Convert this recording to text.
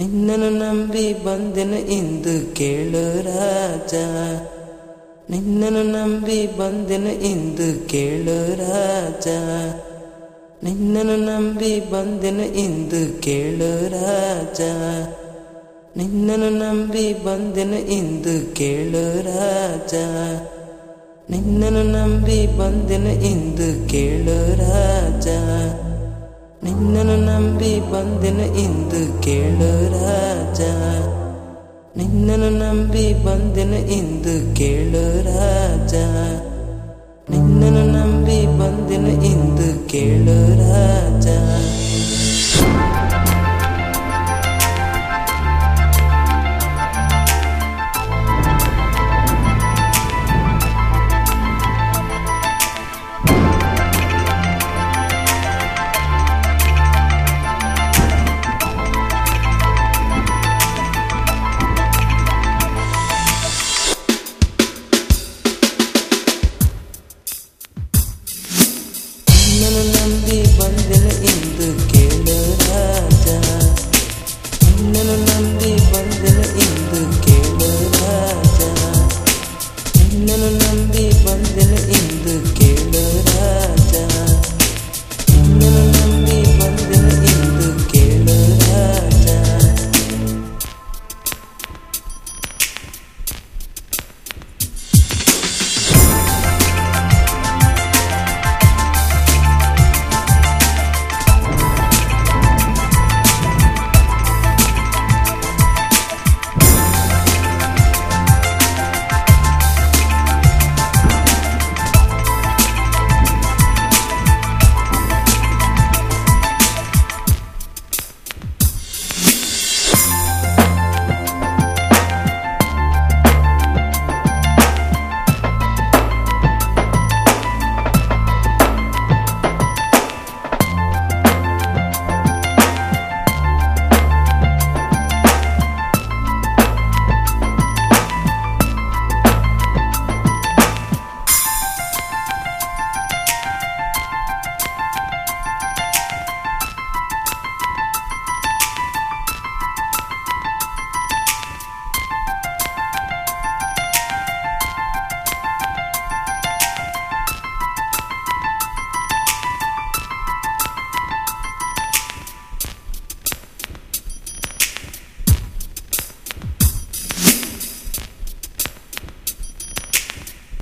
ನಿನ್ನನ್ನು ನಂಬಿ ಬಂದೆನು ಇಂದು ಕೇಳು ರಾಜ ನಿನ್ನನ್ನು ನಂಬಿ ಬಂದೆನು ಇಂದು ಕೇಳು ರಾಜ ನಿನ್ನನ್ನು ನಂಬಿ ಬಂದೆನು ಇಂದು ಕೇಳು ರಾಜ ನಿನ್ನನ್ನು ನಂಬಿ ಬಂದೆನು ಇಂದು ಕೇಳು ರಾಜ ನಿನ್ನನ್ನು ನಂಬಿ ಬಂದೆನು ಇಂದು ಕೇಳು ರಾಜ ನಿನ್ನನ್ನು ನಂಬಿ ಬಂದೆನು ಇಂದು ಕೇಳು ರಾಜ ನಿನ್ನನ್ನು ನಂಬಿ ಬಂದೆನು ಇಂದು ಕೇಳು ರಾಜ ನಿನ್ನನ್ನು ನಂಬಿ ಬಂದೆನು ಇಂದು ಕೇಳು ರಾಜ ನಿನ್ನನ್ನು ನಂಬಿ ಬಂದೆನು ಇಂದು ಕೇಳು ರಾಜ ನಿನ್ನನ್ನು ನಂಬಿ ಬಂದೆನು